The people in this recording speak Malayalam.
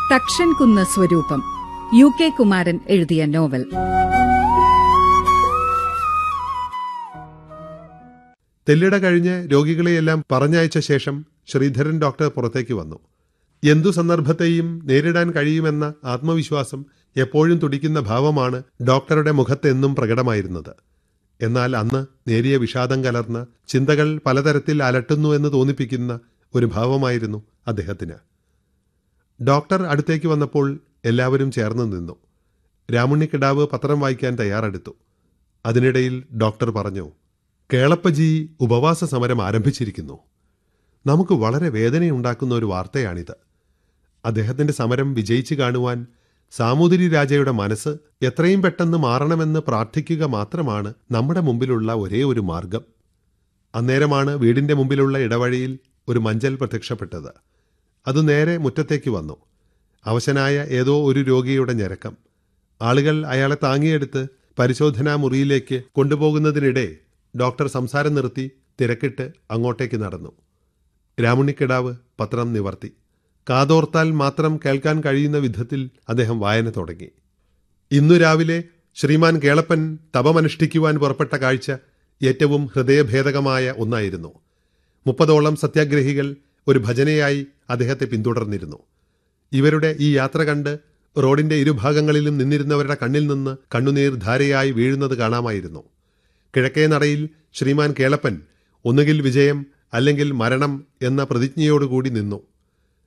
തക്ഷൻ കുന്ന് സ്വരൂപം യു കെ കുമാരൻ എഴുതിയ നോവൽ തെല്ലിട കഴിഞ്ഞ് രോഗികളെയെല്ലാം പറഞ്ഞയച്ച ശേഷം ശ്രീധരൻ ഡോക്ടർ പുറത്തേക്ക് വന്നു എന്തു സന്ദർഭത്തെയും നേരിടാൻ കഴിയുമെന്ന ആത്മവിശ്വാസം എപ്പോഴും തുടിക്കുന്ന ഭാവമാണ് ഡോക്ടറുടെ മുഖത്തെന്നും പ്രകടമായിരുന്നത് എന്നാൽ അന്ന് നേരിയ വിഷാദം കലർന്ന ചിന്തകൾ പലതരത്തിൽ അലട്ടുന്നു എന്ന് തോന്നിപ്പിക്കുന്ന ഒരു ഭാവമായിരുന്നു അദ്ദേഹത്തിന് ഡോക്ടർ അടുത്തേക്ക് വന്നപ്പോൾ എല്ലാവരും ചേർന്ന് നിന്നു രാമുണ്ണിക്കിടാവ് പത്രം വായിക്കാൻ തയ്യാറെടുത്തു അതിനിടയിൽ ഡോക്ടർ പറഞ്ഞു കേളപ്പജി ഉപവാസ സമരം ആരംഭിച്ചിരിക്കുന്നു നമുക്ക് വളരെ വേദനയുണ്ടാക്കുന്ന ഒരു വാർത്തയാണിത് അദ്ദേഹത്തിന്റെ സമരം വിജയിച്ചു കാണുവാൻ സാമൂതിരി രാജയുടെ മനസ്സ് എത്രയും പെട്ടെന്ന് മാറണമെന്ന് പ്രാർത്ഥിക്കുക മാത്രമാണ് നമ്മുടെ മുമ്പിലുള്ള ഒരേ ഒരു മാർഗം അന്നേരമാണ് വീടിന്റെ മുമ്പിലുള്ള ഇടവഴിയിൽ ഒരു മഞ്ചൽ പ്രത്യക്ഷപ്പെട്ടത് അത് നേരെ മുറ്റത്തേക്ക് വന്നു അവശനായ ഏതോ ഒരു രോഗിയുടെ ഞരക്കം ആളുകൾ അയാളെ താങ്ങിയെടുത്ത് പരിശോധനാ മുറിയിലേക്ക് കൊണ്ടുപോകുന്നതിനിടെ ഡോക്ടർ സംസാരം നിർത്തി തിരക്കിട്ട് അങ്ങോട്ടേക്ക് നടന്നു രാമുണ്ണിക്കിടാവ് പത്രം നിവർത്തി കാതോർത്താൽ മാത്രം കേൾക്കാൻ കഴിയുന്ന വിധത്തിൽ അദ്ദേഹം വായന തുടങ്ങി ഇന്നു രാവിലെ ശ്രീമാൻ കേളപ്പൻ തപമനുഷ്ഠിക്കുവാൻ പുറപ്പെട്ട കാഴ്ച ഏറ്റവും ഹൃദയഭേദകമായ ഒന്നായിരുന്നു മുപ്പതോളം സത്യാഗ്രഹികൾ ഒരു ഭജനയായി അദ്ദേഹത്തെ പിന്തുടർന്നിരുന്നു ഇവരുടെ ഈ യാത്ര കണ്ട് റോഡിന്റെ ഇരുഭാഗങ്ങളിലും നിന്നിരുന്നവരുടെ കണ്ണിൽ നിന്ന് കണ്ണുനീർ ധാരയായി വീഴുന്നത് കാണാമായിരുന്നു കിഴക്കേ നടയിൽ ശ്രീമാൻ കേളപ്പൻ ഒന്നുകിൽ വിജയം അല്ലെങ്കിൽ മരണം എന്ന പ്രതിജ്ഞയോടുകൂടി നിന്നു